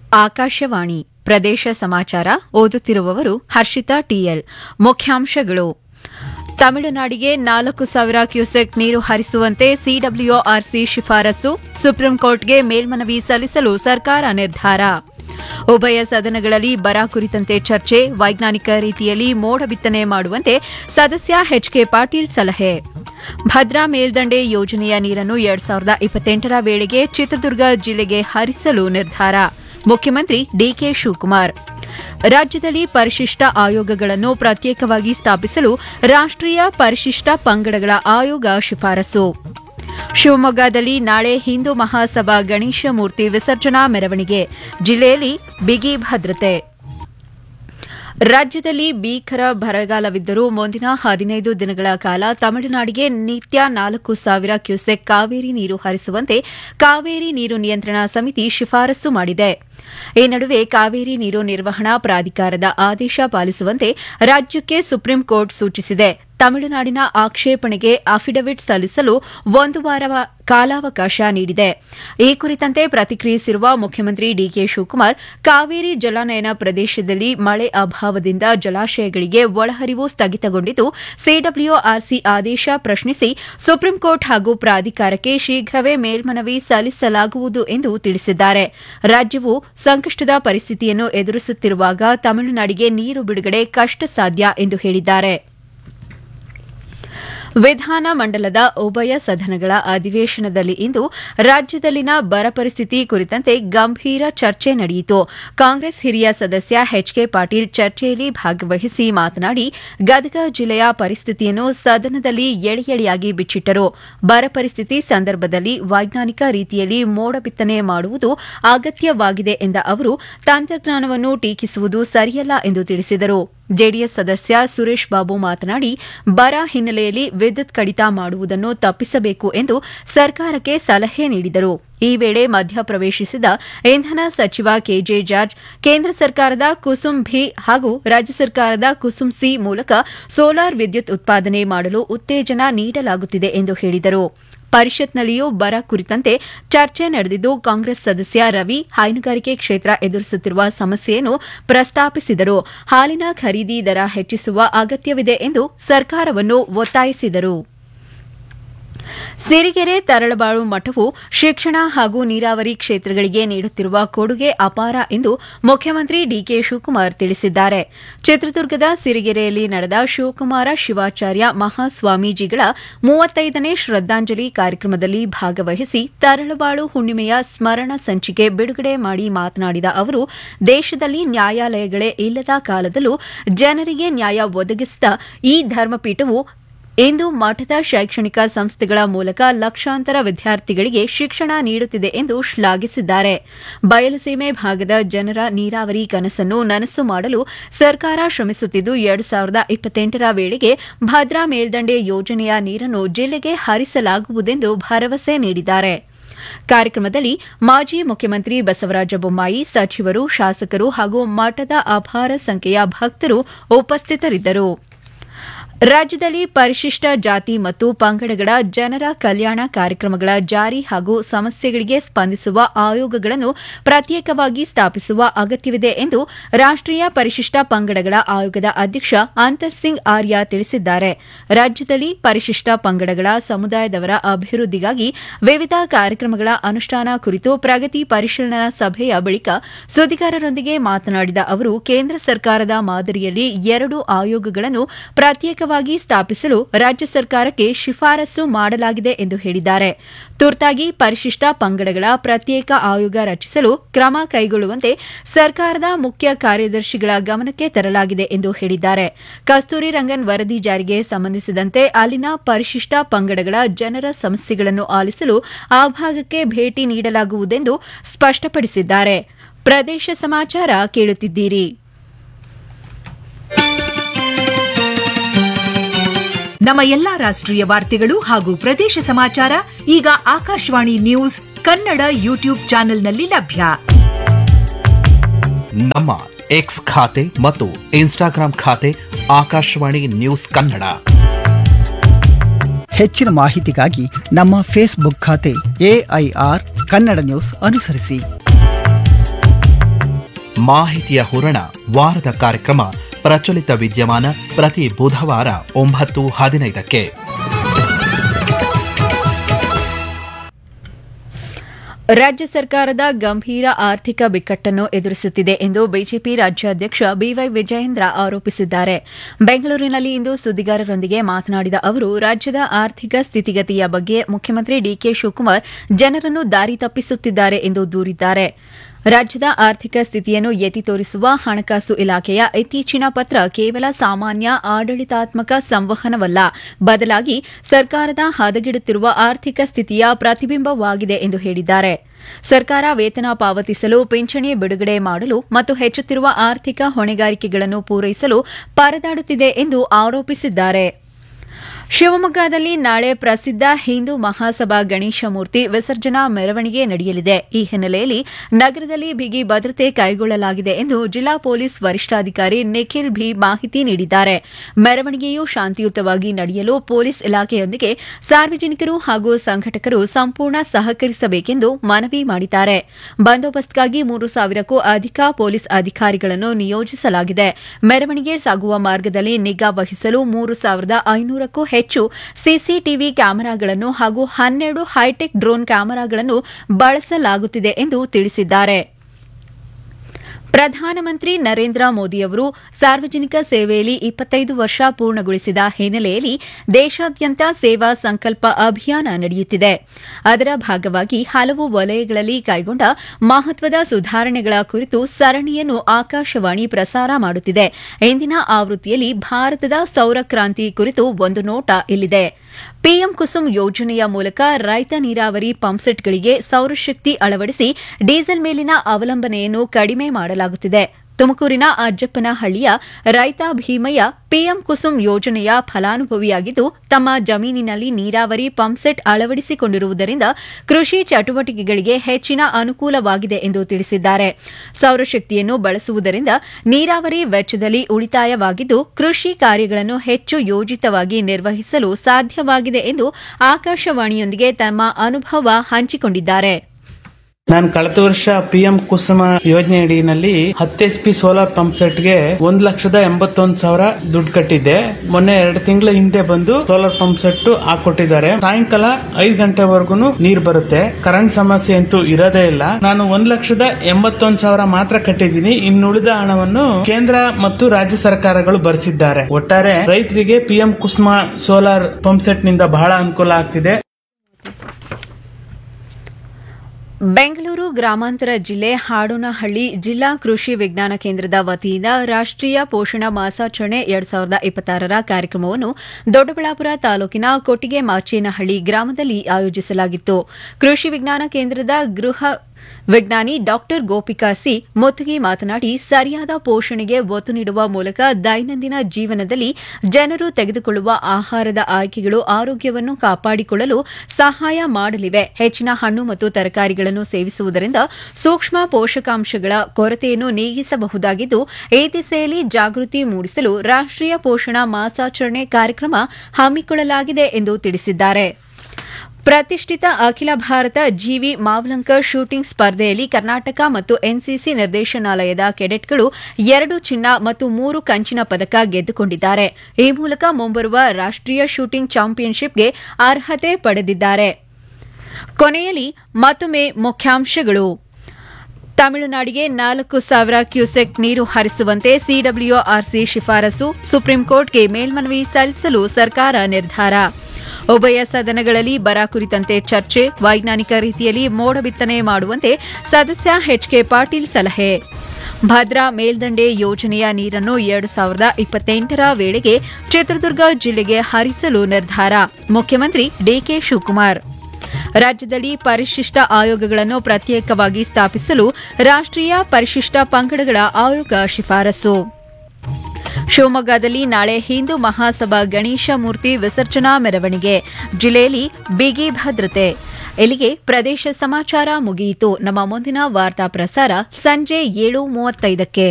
ಆಕಾಶವಾಣಿ ಪ್ರದೇಶ ಸಮಾಚಾರ ಓದುತ್ತಿರುವವರು ಹರ್ಷಿತಾ ಟಿಎಲ್ ಮುಖ್ಯಾಂಶಗಳು ತಮಿಳುನಾಡಿಗೆ ನಾಲ್ಕು ಸಾವಿರ ಕ್ಯೂಸೆಕ್ ನೀರು ಹರಿಸುವಂತೆ ಸಿಡಬ್ಲ್ಯೂಆರ್ಸಿ ಶಿಫಾರಸು ಸುಪ್ರೀಂ ಕೋರ್ಟ್ಗೆ ಮೇಲ್ಮನವಿ ಸಲ್ಲಿಸಲು ಸರ್ಕಾರ ನಿರ್ಧಾರ ಉಭಯ ಸದನಗಳಲ್ಲಿ ಬರ ಕುರಿತಂತೆ ಚರ್ಚೆ ವೈಜ್ಞಾನಿಕ ರೀತಿಯಲ್ಲಿ ಮೋಡ ಬಿತ್ತನೆ ಮಾಡುವಂತೆ ಸದಸ್ಯ ಎಚ್ಕೆ ಪಾಟೀಲ್ ಸಲಹೆ ಭದ್ರಾ ಮೇಲ್ದಂಡೆ ಯೋಜನೆಯ ನೀರನ್ನು ಎರಡ್ ಸಾವಿರದ ಇಪ್ಪತ್ತೆಂಟರ ವೇಳೆಗೆ ಚಿತ್ರದುರ್ಗ ಜಿಲ್ಲೆಗೆ ಹರಿಸಲು ನಿರ್ಧಾರ ಮುಖ್ಯಮಂತ್ರಿ ಡಿಕೆ ಶಿವಕುಮಾರ್ ರಾಜ್ಯದಲ್ಲಿ ಪರಿಶಿಷ್ಟ ಆಯೋಗಗಳನ್ನು ಪ್ರತ್ಯೇಕವಾಗಿ ಸ್ಥಾಪಿಸಲು ರಾಷ್ಟ್ರೀಯ ಪರಿಶಿಷ್ಟ ಪಂಗಡಗಳ ಆಯೋಗ ಶಿಫಾರಸು ಶಿವಮೊಗ್ಗದಲ್ಲಿ ನಾಳೆ ಹಿಂದೂ ಮಹಾಸಭಾ ಗಣೇಶ ಮೂರ್ತಿ ವಿಸರ್ಜನಾ ಮೆರವಣಿಗೆ ಜಿಲ್ಲೆಯಲ್ಲಿ ಬಿಗಿ ಭದ್ರತೆ ರಾಜ್ಯದಲ್ಲಿ ಭೀಕರ ಬರಗಾಲವಿದ್ದರೂ ಮುಂದಿನ ಹದಿನೈದು ದಿನಗಳ ಕಾಲ ತಮಿಳುನಾಡಿಗೆ ನಿತ್ಯ ನಾಲ್ಕು ಸಾವಿರ ಕ್ಯೂಸೆಕ್ ಕಾವೇರಿ ನೀರು ಹರಿಸುವಂತೆ ಕಾವೇರಿ ನೀರು ನಿಯಂತ್ರಣ ಸಮಿತಿ ಶಿಫಾರಸು ಮಾಡಿದೆ ಈ ನಡುವೆ ಕಾವೇರಿ ನೀರು ನಿರ್ವಹಣಾ ಪ್ರಾಧಿಕಾರದ ಆದೇಶ ಪಾಲಿಸುವಂತೆ ರಾಜ್ಯಕ್ಕೆ ಸುಪ್ರೀಂ ಕೋರ್ಟ್ ಸೂಚಿಸಿದೆ ತಮಿಳುನಾಡಿನ ಆಕ್ಷೇಪಣೆಗೆ ಅಫಿಡವಿಟ್ ಸಲ್ಲಿಸಲು ಒಂದು ವಾರ ಕಾಲಾವಕಾಶ ನೀಡಿದೆ ಈ ಕುರಿತಂತೆ ಪ್ರತಿಕ್ರಿಯಿಸಿರುವ ಮುಖ್ಯಮಂತ್ರಿ ಡಿಕೆ ಶಿವಕುಮಾರ್ ಕಾವೇರಿ ಜಲಾನಯನ ಪ್ರದೇಶದಲ್ಲಿ ಮಳೆ ಅಭಾವದಿಂದ ಜಲಾಶಯಗಳಿಗೆ ಒಳಹರಿವು ಸ್ಥಗಿತಗೊಂಡಿದ್ದು ಸಿಡಬ್ಲ್ಯೂಆರ್ಸಿ ಆದೇಶ ಪ್ರಶ್ನಿಸಿ ಸುಪ್ರೀಂ ಕೋರ್ಟ್ ಹಾಗೂ ಪ್ರಾಧಿಕಾರಕ್ಕೆ ಶೀಘ್ರವೇ ಮೇಲ್ಮನವಿ ಸಲ್ಲಿಸಲಾಗುವುದು ಎಂದು ತಿಳಿಸಿದ್ದಾರೆ ರಾಜ್ಯವು ಸಂಕಷ್ಟದ ಪರಿಸ್ಥಿತಿಯನ್ನು ಎದುರಿಸುತ್ತಿರುವಾಗ ತಮಿಳುನಾಡಿಗೆ ನೀರು ಬಿಡುಗಡೆ ಕಷ್ಟ ಸಾಧ್ಯ ಎಂದು ಹೇಳಿದ್ದಾರೆ ವಿಧಾನ ಮಂಡಲದ ಉಭಯ ಸದನಗಳ ಅಧಿವೇಶನದಲ್ಲಿ ಇಂದು ರಾಜ್ಯದಲ್ಲಿನ ಬರ ಪರಿಸ್ಥಿತಿ ಕುರಿತಂತೆ ಗಂಭೀರ ಚರ್ಚೆ ನಡೆಯಿತು ಕಾಂಗ್ರೆಸ್ ಹಿರಿಯ ಸದಸ್ಯ ಎಚ್ಕೆ ಪಾಟೀಲ್ ಚರ್ಚೆಯಲ್ಲಿ ಭಾಗವಹಿಸಿ ಮಾತನಾಡಿ ಗದಗ ಜಿಲ್ಲೆಯ ಪರಿಸ್ಥಿತಿಯನ್ನು ಸದನದಲ್ಲಿ ಎಳೆ ಎಳೆಯಾಗಿ ಬಿಚ್ಚಿಟ್ಟರು ಬರ ಪರಿಸ್ಥಿತಿ ಸಂದರ್ಭದಲ್ಲಿ ವೈಜ್ಞಾನಿಕ ರೀತಿಯಲ್ಲಿ ಮೋಡ ಬಿತ್ತನೆ ಮಾಡುವುದು ಅಗತ್ಯವಾಗಿದೆ ಎಂದ ಅವರು ತಂತ್ರಜ್ಞಾನವನ್ನು ಟೀಕಿಸುವುದು ಸರಿಯಲ್ಲ ಎಂದು ತಿಳಿಸಿದರು ಜೆಡಿಎಸ್ ಸದಸ್ಯ ಸುರೇಶ್ ಬಾಬು ಮಾತನಾಡಿ ಬರ ಹಿನ್ನೆಲೆಯಲ್ಲಿ ವಿದ್ಯುತ್ ಕಡಿತ ಮಾಡುವುದನ್ನು ತಪ್ಪಿಸಬೇಕು ಎಂದು ಸರ್ಕಾರಕ್ಕೆ ಸಲಹೆ ನೀಡಿದರು ಈ ವೇಳೆ ಮಧ್ಯಪ್ರವೇಶಿಸಿದ ಇಂಧನ ಸಚಿವ ಕೆಜೆ ಜಾರ್ಜ್ ಕೇಂದ್ರ ಸರ್ಕಾರದ ಕುಸುಮ್ ಭಿ ಹಾಗೂ ರಾಜ್ಯ ಸರ್ಕಾರದ ಕುಸುಮ್ ಸಿ ಮೂಲಕ ಸೋಲಾರ್ ವಿದ್ಯುತ್ ಉತ್ಪಾದನೆ ಮಾಡಲು ಉತ್ತೇಜನ ನೀಡಲಾಗುತ್ತಿದೆ ಎಂದು ಹೇಳಿದರು ಪರಿಷತ್ನಲ್ಲಿಯೂ ಬರ ಕುರಿತಂತೆ ಚರ್ಚೆ ನಡೆದಿದ್ದು ಕಾಂಗ್ರೆಸ್ ಸದಸ್ಯ ರವಿ ಹೈನುಗಾರಿಕೆ ಕ್ಷೇತ್ರ ಎದುರಿಸುತ್ತಿರುವ ಸಮಸ್ಯೆಯನ್ನು ಪ್ರಸ್ತಾಪಿಸಿದರು ಹಾಲಿನ ಖರೀದಿ ದರ ಹೆಚ್ಚಿಸುವ ಅಗತ್ಯವಿದೆ ಎಂದು ಸರ್ಕಾರವನ್ನು ಒತ್ತಾಯಿಸಿದರು ಸಿರಿಗೆರೆ ತರಳಬಾಳು ಮಠವು ಶಿಕ್ಷಣ ಹಾಗೂ ನೀರಾವರಿ ಕ್ಷೇತ್ರಗಳಿಗೆ ನೀಡುತ್ತಿರುವ ಕೊಡುಗೆ ಅಪಾರ ಎಂದು ಮುಖ್ಯಮಂತ್ರಿ ಡಿಕೆ ಶಿವಕುಮಾರ್ ತಿಳಿಸಿದ್ದಾರೆ ಚಿತ್ರದುರ್ಗದ ಸಿರಿಗೆರೆಯಲ್ಲಿ ನಡೆದ ಶಿವಕುಮಾರ ಶಿವಾಚಾರ್ಯ ಮಹಾಸ್ವಾಮೀಜಿಗಳ ಮೂವತ್ತೈದನೇ ಶ್ರದ್ದಾಂಜಲಿ ಕಾರ್ಯಕ್ರಮದಲ್ಲಿ ಭಾಗವಹಿಸಿ ತರಳಬಾಳು ಹುಣ್ಣಿಮೆಯ ಸ್ಮರಣ ಸಂಚಿಕೆ ಬಿಡುಗಡೆ ಮಾಡಿ ಮಾತನಾಡಿದ ಅವರು ದೇಶದಲ್ಲಿ ನ್ಯಾಯಾಲಯಗಳೇ ಇಲ್ಲದ ಕಾಲದಲ್ಲೂ ಜನರಿಗೆ ನ್ಯಾಯ ಒದಗಿಸಿದ ಈ ಧರ್ಮಪೀಠವು ಇಂದು ಮಠದ ಶೈಕ್ಷಣಿಕ ಸಂಸ್ಥೆಗಳ ಮೂಲಕ ಲಕ್ಷಾಂತರ ವಿದ್ಯಾರ್ಥಿಗಳಿಗೆ ಶಿಕ್ಷಣ ನೀಡುತ್ತಿದೆ ಎಂದು ಶ್ಲಾಘಿಸಿದ್ದಾರೆ ಬಯಲುಸೀಮೆ ಭಾಗದ ಜನರ ನೀರಾವರಿ ಕನಸನ್ನು ನನಸು ಮಾಡಲು ಸರ್ಕಾರ ಶ್ರಮಿಸುತ್ತಿದ್ದು ಎರಡು ಸಾವಿರದ ಇಪ್ಪತ್ತೆಂಟರ ವೇಳೆಗೆ ಭದ್ರಾ ಮೇಲ್ದಂಡೆ ಯೋಜನೆಯ ನೀರನ್ನು ಜಿಲ್ಲೆಗೆ ಹರಿಸಲಾಗುವುದೆಂದು ಭರವಸೆ ನೀಡಿದ್ದಾರೆ ಕಾರ್ಯಕ್ರಮದಲ್ಲಿ ಮಾಜಿ ಮುಖ್ಯಮಂತ್ರಿ ಬಸವರಾಜ ಬೊಮ್ಮಾಯಿ ಸಚಿವರು ಶಾಸಕರು ಹಾಗೂ ಮಠದ ಅಪಾರ ಸಂಖ್ಯೆಯ ಭಕ್ತರು ಉಪಸ್ಥಿತರಿದ್ದರು ರಾಜ್ಯದಲ್ಲಿ ಪರಿಶಿಷ್ಟ ಜಾತಿ ಮತ್ತು ಪಂಗಡಗಳ ಜನರ ಕಲ್ಯಾಣ ಕಾರ್ಯಕ್ರಮಗಳ ಜಾರಿ ಹಾಗೂ ಸಮಸ್ಯೆಗಳಿಗೆ ಸ್ಪಂದಿಸುವ ಆಯೋಗಗಳನ್ನು ಪ್ರತ್ಯೇಕವಾಗಿ ಸ್ಥಾಪಿಸುವ ಅಗತ್ಯವಿದೆ ಎಂದು ರಾಷ್ಟ್ರೀಯ ಪರಿಶಿಷ್ಟ ಪಂಗಡಗಳ ಆಯೋಗದ ಅಧ್ಯಕ್ಷ ಅಂತರ್ ಸಿಂಗ್ ಆರ್ಯ ತಿಳಿಸಿದ್ದಾರೆ ರಾಜ್ಯದಲ್ಲಿ ಪರಿಶಿಷ್ಟ ಪಂಗಡಗಳ ಸಮುದಾಯದವರ ಅಭಿವೃದ್ಧಿಗಾಗಿ ವಿವಿಧ ಕಾರ್ಯಕ್ರಮಗಳ ಅನುಷ್ಠಾನ ಕುರಿತು ಪ್ರಗತಿ ಪರಿಶೀಲನಾ ಸಭೆಯ ಬಳಿಕ ಸುದ್ದಿಗಾರರೊಂದಿಗೆ ಮಾತನಾಡಿದ ಅವರು ಕೇಂದ್ರ ಸರ್ಕಾರದ ಮಾದರಿಯಲ್ಲಿ ಎರಡು ಆಯೋಗಗಳನ್ನು ಪ್ರತ್ಯೇಕ ಸ್ಥಾಪಿಸಲು ರಾಜ್ಯ ಸರ್ಕಾರಕ್ಕೆ ಶಿಫಾರಸು ಮಾಡಲಾಗಿದೆ ಎಂದು ಹೇಳಿದ್ದಾರೆ ತುರ್ತಾಗಿ ಪರಿಶಿಷ್ಟ ಪಂಗಡಗಳ ಪ್ರತ್ಯೇಕ ಆಯೋಗ ರಚಿಸಲು ಕ್ರಮ ಕೈಗೊಳ್ಳುವಂತೆ ಸರ್ಕಾರದ ಮುಖ್ಯ ಕಾರ್ಯದರ್ಶಿಗಳ ಗಮನಕ್ಕೆ ತರಲಾಗಿದೆ ಎಂದು ಹೇಳಿದ್ದಾರೆ ಕಸ್ತೂರಿ ರಂಗನ್ ವರದಿ ಜಾರಿಗೆ ಸಂಬಂಧಿಸಿದಂತೆ ಅಲ್ಲಿನ ಪರಿಶಿಷ್ಟ ಪಂಗಡಗಳ ಜನರ ಸಮಸ್ಯೆಗಳನ್ನು ಆಲಿಸಲು ಆ ಭಾಗಕ್ಕೆ ಭೇಟಿ ನೀಡಲಾಗುವುದೆಂದು ಸ್ಪಷ್ಟಪಡಿಸಿದ್ದಾರೆ ಪ್ರದೇಶ ಸಮಾಚಾರ ಕೇಳುತ್ತಿದ್ದೀರಿ ನಮ್ಮ ಎಲ್ಲಾ ರಾಷ್ಟ್ರೀಯ ವಾರ್ತೆಗಳು ಹಾಗೂ ಪ್ರದೇಶ ಸಮಾಚಾರ ಈಗ ಆಕಾಶವಾಣಿ ನ್ಯೂಸ್ ಕನ್ನಡ ಯೂಟ್ಯೂಬ್ ಚಾನೆಲ್ನಲ್ಲಿ ಲಭ್ಯ ನಮ್ಮ ಎಕ್ಸ್ ಖಾತೆ ಮತ್ತು ಇನ್ಸ್ಟಾಗ್ರಾಂ ಖಾತೆ ಆಕಾಶವಾಣಿ ನ್ಯೂಸ್ ಕನ್ನಡ ಹೆಚ್ಚಿನ ಮಾಹಿತಿಗಾಗಿ ನಮ್ಮ ಫೇಸ್ಬುಕ್ ಖಾತೆ ಎಐಆರ್ ಕನ್ನಡ ನ್ಯೂಸ್ ಅನುಸರಿಸಿ ಮಾಹಿತಿಯ ಹೂರಣ ವಾರದ ಕಾರ್ಯಕ್ರಮ ಪ್ರಚಲಿತ ವಿದ್ಯಮಾನ ಪ್ರತಿ ಬುಧವಾರ ಒಂಬತ್ತು ಹದಿನೈದಕ್ಕೆ ರಾಜ್ಯ ಸರ್ಕಾರದ ಗಂಭೀರ ಆರ್ಥಿಕ ಬಿಕ್ಕಟ್ಟನ್ನು ಎದುರಿಸುತ್ತಿದೆ ಎಂದು ಬಿಜೆಪಿ ರಾಜ್ಯಾಧ್ಯಕ್ಷ ಬಿವೈ ವಿಜಯೇಂದ್ರ ಆರೋಪಿಸಿದ್ದಾರೆ ಬೆಂಗಳೂರಿನಲ್ಲಿ ಇಂದು ಸುದ್ದಿಗಾರರೊಂದಿಗೆ ಮಾತನಾಡಿದ ಅವರು ರಾಜ್ಯದ ಆರ್ಥಿಕ ಸ್ಥಿತಿಗತಿಯ ಬಗ್ಗೆ ಮುಖ್ಯಮಂತ್ರಿ ಡಿಕೆ ಶಿವಕುಮಾರ್ ಜನರನ್ನು ದಾರಿ ತಪ್ಪಿಸುತ್ತಿದ್ದಾರೆ ಎಂದು ದೂರಿದ್ದಾರೆ ರಾಜ್ಯದ ಆರ್ಥಿಕ ಸ್ಥಿತಿಯನ್ನು ಎತ್ತಿ ತೋರಿಸುವ ಹಣಕಾಸು ಇಲಾಖೆಯ ಇತ್ತೀಚಿನ ಪತ್ರ ಕೇವಲ ಸಾಮಾನ್ಯ ಆಡಳಿತಾತ್ಮಕ ಸಂವಹನವಲ್ಲ ಬದಲಾಗಿ ಸರ್ಕಾರದ ಹದಗೆಡುತ್ತಿರುವ ಆರ್ಥಿಕ ಸ್ಥಿತಿಯ ಪ್ರತಿಬಿಂಬವಾಗಿದೆ ಎಂದು ಹೇಳಿದ್ದಾರೆ ಸರ್ಕಾರ ವೇತನ ಪಾವತಿಸಲು ಪಿಂಚಣಿ ಬಿಡುಗಡೆ ಮಾಡಲು ಮತ್ತು ಹೆಚ್ಚುತ್ತಿರುವ ಆರ್ಥಿಕ ಹೊಣೆಗಾರಿಕೆಗಳನ್ನು ಪೂರೈಸಲು ಪರದಾಡುತ್ತಿದೆ ಎಂದು ಆರೋಪಿಸಿದ್ದಾರೆ ಶಿವಮೊಗ್ಗದಲ್ಲಿ ನಾಳೆ ಪ್ರಸಿದ್ದ ಹಿಂದೂ ಮಹಾಸಭಾ ಗಣೇಶ ಮೂರ್ತಿ ವಿಸರ್ಜನಾ ಮೆರವಣಿಗೆ ನಡೆಯಲಿದೆ ಈ ಹಿನ್ನೆಲೆಯಲ್ಲಿ ನಗರದಲ್ಲಿ ಬಿಗಿ ಭದ್ರತೆ ಕೈಗೊಳ್ಳಲಾಗಿದೆ ಎಂದು ಜಿಲ್ಲಾ ಪೊಲೀಸ್ ವರಿಷ್ಠಾಧಿಕಾರಿ ನಿಖಿಲ್ ಭಿ ಮಾಹಿತಿ ನೀಡಿದ್ದಾರೆ ಮೆರವಣಿಗೆಯು ಶಾಂತಿಯುತವಾಗಿ ನಡೆಯಲು ಪೊಲೀಸ್ ಇಲಾಖೆಯೊಂದಿಗೆ ಸಾರ್ವಜನಿಕರು ಹಾಗೂ ಸಂಘಟಕರು ಸಂಪೂರ್ಣ ಸಹಕರಿಸಬೇಕೆಂದು ಮನವಿ ಮಾಡಿದ್ದಾರೆ ಬಂದೋಬಸ್ತ್ಗಾಗಿ ಮೂರು ಸಾವಿರಕ್ಕೂ ಅಧಿಕ ಪೊಲೀಸ್ ಅಧಿಕಾರಿಗಳನ್ನು ನಿಯೋಜಿಸಲಾಗಿದೆ ಮೆರವಣಿಗೆ ಸಾಗುವ ಮಾರ್ಗದಲ್ಲಿ ನಿಗಾ ವಹಿಸಲು ಮೂರು ಸಾವಿರದ ಐನೂರಕ್ಕೂ ಹೆಚ್ಚು ಸಿಸಿಟಿವಿ ಕ್ಯಾಮೆರಾಗಳನ್ನು ಹಾಗೂ ಹನ್ನೆರಡು ಹೈಟೆಕ್ ಡ್ರೋನ್ ಕ್ಯಾಮೆರಾಗಳನ್ನು ಬಳಸಲಾಗುತ್ತಿದೆ ಎಂದು ತಿಳಿಸಿದ್ದಾರೆ ಪ್ರಧಾನಮಂತ್ರಿ ನರೇಂದ್ರ ಮೋದಿಯವರು ಸಾರ್ವಜನಿಕ ಸೇವೆಯಲ್ಲಿ ಇಪ್ಪತ್ತೈದು ವರ್ಷ ಪೂರ್ಣಗೊಳಿಸಿದ ಹಿನ್ನೆಲೆಯಲ್ಲಿ ದೇಶಾದ್ಯಂತ ಸೇವಾ ಸಂಕಲ್ಪ ಅಭಿಯಾನ ನಡೆಯುತ್ತಿದೆ ಅದರ ಭಾಗವಾಗಿ ಹಲವು ವಲಯಗಳಲ್ಲಿ ಕೈಗೊಂಡ ಮಹತ್ವದ ಸುಧಾರಣೆಗಳ ಕುರಿತು ಸರಣಿಯನ್ನು ಆಕಾಶವಾಣಿ ಪ್ರಸಾರ ಮಾಡುತ್ತಿದೆ ಇಂದಿನ ಆವೃತ್ತಿಯಲ್ಲಿ ಭಾರತದ ಸೌರ ಕ್ರಾಂತಿ ಕುರಿತು ಒಂದು ನೋಟ ಇಲ್ಲಿದೆ ಪಿಎಂ ಕುಸುಮ್ ಯೋಜನೆಯ ಮೂಲಕ ರೈತ ನೀರಾವರಿ ಪಂಪ್ಸೆಟ್ಗಳಿಗೆ ಸೌರಶಕ್ತಿ ಅಳವಡಿಸಿ ಡೀಸೆಲ್ ಮೇಲಿನ ಅವಲಂಬನೆಯನ್ನು ಕಡಿಮೆ ಮಾಡಲಾಗುತ್ತಿದೆ ತುಮಕೂರಿನ ಅಜ್ಜಪ್ಪನಹಳ್ಳಿಯ ರೈತ ಭೀಮಯ್ಯ ಪಿಎಂ ಕುಸುಮ್ ಯೋಜನೆಯ ಫಲಾನುಭವಿಯಾಗಿದ್ದು ತಮ್ಮ ಜಮೀನಿನಲ್ಲಿ ನೀರಾವರಿ ಪಂಪ್ಸೆಟ್ ಅಳವಡಿಸಿಕೊಂಡಿರುವುದರಿಂದ ಕೃಷಿ ಚಟುವಟಿಕೆಗಳಿಗೆ ಹೆಚ್ಚಿನ ಅನುಕೂಲವಾಗಿದೆ ಎಂದು ತಿಳಿಸಿದ್ದಾರೆ ಸೌರಶಕ್ತಿಯನ್ನು ಬಳಸುವುದರಿಂದ ನೀರಾವರಿ ವೆಚ್ಚದಲ್ಲಿ ಉಳಿತಾಯವಾಗಿದ್ದು ಕೃಷಿ ಕಾರ್ಯಗಳನ್ನು ಹೆಚ್ಚು ಯೋಜಿತವಾಗಿ ನಿರ್ವಹಿಸಲು ಸಾಧ್ಯವಾಗಿದೆ ಎಂದು ಆಕಾಶವಾಣಿಯೊಂದಿಗೆ ತಮ್ಮ ಅನುಭವ ಹಂಚಿಕೊಂಡಿದ್ದಾರೆ ನಾನು ಕಳೆದ ವರ್ಷ ಪಿ ಎಂ ಕುಸುಮ ಯೋಜನೆ ಅಡಿನಲ್ಲಿ ಹತ್ತು H P solar pump set ಗೆ ಒಂದ್ ಲಕ್ಷದ ಎಂಬತ್ತೊಂದ್ ಸಾವಿರ ದುಡ್ಡು ಕಟ್ಟಿದ್ದೆ ಮೊನ್ನೆ ಎರಡು ತಿಂಗಳ ಹಿಂದೆ ಬಂದು ಸೋಲಾರ್ ಪಂಪ್ ಸೆಟ್ ಹಾಕೊಟ್ಟಿದ್ದಾರೆ ಸಾಯಂಕಾಲ ಐದ್ ಗಂಟೆವರೆಗೂ ನೀರ್ ಬರುತ್ತೆ ಕರೆಂಟ್ ಸಮಸ್ಯೆ ಅಂತೂ ಇರೋದೇ ಇಲ್ಲ ನಾನು ಒಂದ್ ಲಕ್ಷದ ಎಂಬತ್ತೊಂದ್ ಸಾವಿರ ಮಾತ್ರ ಕಟ್ಟಿದ್ದೀನಿ ಇನ್ನುಳಿದ ಹಣವನ್ನು ಕೇಂದ್ರ ಮತ್ತು ರಾಜ್ಯ ಸರ್ಕಾರಗಳು ಭರಿಸಿದ್ದಾರೆ ಒಟ್ಟಾರೆ ರೈತರಿಗೆ P M Kusum solar pump set ನಿಂದ ಬಹಳ ಅನುಕೂಲ ಆಗ್ತಿದೆ ಬೆಂಗಳೂರು ಗ್ರಾಮಾಂತರ ಜಿಲ್ಲೆ ಹಾಡೋನಹಳ್ಳಿ ಜಿಲ್ಲಾ ಕೃಷಿ ವಿಜ್ಞಾನ ಕೇಂದ್ರದ ವತಿಯಿಂದ ರಾಷ್ಟೀಯ ಪೋಷಣ ಮಾಸಾಚರಣೆ ಎರಡ್ ಸಾವಿರದ ಇಪ್ಪತ್ತಾರರ ಕಾರ್ಯಕ್ರಮವನ್ನು ದೊಡ್ಡಬಳ್ಳಾಪುರ ತಾಲೂಕಿನ ಕೊಟ್ಟಿಗೆ ಮಾಚೇನಹಳ್ಳಿ ಗ್ರಾಮದಲ್ಲಿ ಆಯೋಜಿಸಲಾಗಿತ್ತು ಕೃಷಿ ವಿಜ್ಞಾನ ಕೇಂದ್ರದ ಗೃಹ ವಿಜ್ಞಾನಿ ಡಾಕ್ಟರ್ ಗೋಪಿಕಾ ಸಿ ಮುತ್ತಗಿ ಮಾತನಾಡಿ ಸರಿಯಾದ ಪೋಷಣೆಗೆ ಒತ್ತು ನೀಡುವ ಮೂಲಕ ದೈನಂದಿನ ಜೀವನದಲ್ಲಿ ಜನರು ತೆಗೆದುಕೊಳ್ಳುವ ಆಹಾರದ ಆಯ್ಕೆಗಳು ಆರೋಗ್ಯವನ್ನು ಕಾಪಾಡಿಕೊಳ್ಳಲು ಸಹಾಯ ಮಾಡಲಿವೆ ಹೆಚ್ಚಿನ ಹಣ್ಣು ಮತ್ತು ತರಕಾರಿಗಳನ್ನು ಸೇವಿಸುವುದರಿಂದ ಸೂಕ್ಷ್ಮ ಪೋಷಕಾಂಶಗಳ ಕೊರತೆಯನ್ನು ನೀಗಿಸಬಹುದಾಗಿದ್ದು ಈ ದಿಸೆಯಲ್ಲಿ ಜಾಗೃತಿ ಮೂಡಿಸಲು ರಾಷ್ಟೀಯ ಪೋಷಣ ಮಾಸಾಚರಣೆ ಕಾರ್ಯಕ್ರಮ ಹಮ್ಮಿಕೊಳ್ಳಲಾಗಿದೆ ಎಂದು ತಿಳಿಸಿದ್ದಾರೆ ಪ್ರತಿಷ್ಠಿತ ಅಖಿಲ ಭಾರತ ಜಿವಿ ಮಾವಲಂಕರ್ ಶೂಟಿಂಗ್ ಸ್ಪರ್ಧೆಯಲ್ಲಿ ಕರ್ನಾಟಕ ಮತ್ತು ಎನ್ಸಿಸಿ ನಿರ್ದೇಶನಾಲಯದ ಕೆಡೆಟ್ಗಳು ಎರಡು ಚಿನ್ನ ಮತ್ತು ಮೂರು ಕಂಚಿನ ಪದಕ ಗೆದ್ದುಕೊಂಡಿದ್ದಾರೆ ಈ ಮೂಲಕ ಮುಂಬರುವ ರಾಷ್ಟೀಯ ಶೂಟಿಂಗ್ ಚಾಂಪಿಯನ್ಶಿಪ್ಗೆ ಅರ್ಹತೆ ಪಡೆದಿದ್ದಾರೆ ಕೊನೆಯಲ್ಲಿ ಮತ್ತೊಮ್ಮೆ ಮುಖ್ಯಾಂಶಗಳು ತಮಿಳುನಾಡಿಗೆ ನಾಲ್ಕು ಸಾವಿರ ಕ್ಯೂಸೆಕ್ ನೀರು ಹರಿಸುವಂತೆ ಸಿಡಬ್ಲ್ಯೂಆರ್ಸಿ ಶಿಫಾರಸು ಸುಪ್ರೀಂಕೋರ್ಟ್ಗೆ ಮೇಲ್ಮನವಿ ಸಲ್ಲಿಸಲು ಸರ್ಕಾರ ನಿರ್ಧಾರ ಉಭಯ ಸದನಗಳಲ್ಲಿ ಬರ ಕುರಿತಂತೆ ಚರ್ಚೆ ವೈಜ್ಞಾನಿಕ ರೀತಿಯಲ್ಲಿ ಮೋಡ ಬಿತ್ತನೆ ಮಾಡುವಂತೆ ಸದಸ್ಯ ಎಚ್ಕೆ ಪಾಟೀಲ್ ಸಲಹೆ ಭದ್ರಾ ಮೇಲ್ದಂಡೆ ಯೋಜನೆಯ ನೀರನ್ನು ಎರಡು ಸಾವಿರದ ಇಪ್ಪತ್ತೆಂಟರ ವೇಳೆಗೆ ಚಿತ್ರದುರ್ಗ ಜಿಲ್ಲೆಗೆ ಹರಿಸಲು ನಿರ್ಧಾರ ಮುಖ್ಯಮಂತ್ರಿ ಡಿಕೆ ಶಿವಕುಮಾರ್ ರಾಜ್ಯದಲ್ಲಿ ಪರಿಶಿಷ್ಟ ಆಯೋಗಗಳನ್ನು ಪ್ರತ್ಯೇಕವಾಗಿ ಸ್ಥಾಪಿಸಲು ರಾಷ್ಟೀಯ ಪರಿಶಿಷ್ಟ ಪಂಗಡಗಳ ಆಯೋಗ ಶಿಫಾರಸು ಶಿವಮೊಗ್ಗದಲ್ಲಿ ನಾಳೆ ಹಿಂದೂ ಮಹಾಸಭಾ ಗಣೇಶ ಮೂರ್ತಿ ವಿಸರ್ಜನಾ ಮೆರವಣಿಗೆ ಜಿಲ್ಲೆಯಲ್ಲಿ ಬಿಗಿ ಭದ್ರತೆ ಇಲ್ಲಿಗೆ ಪ್ರದೇಶ ಸಮಾಚಾರ ಮುಗಿಯಿತು ನಮ್ಮ ಮುಂದಿನ ವಾರ್ತಾ ಪ್ರಸಾರ ಸಂಜೆ ಏಳು ಮೂವತ್ತೈದಕ್ಕೆ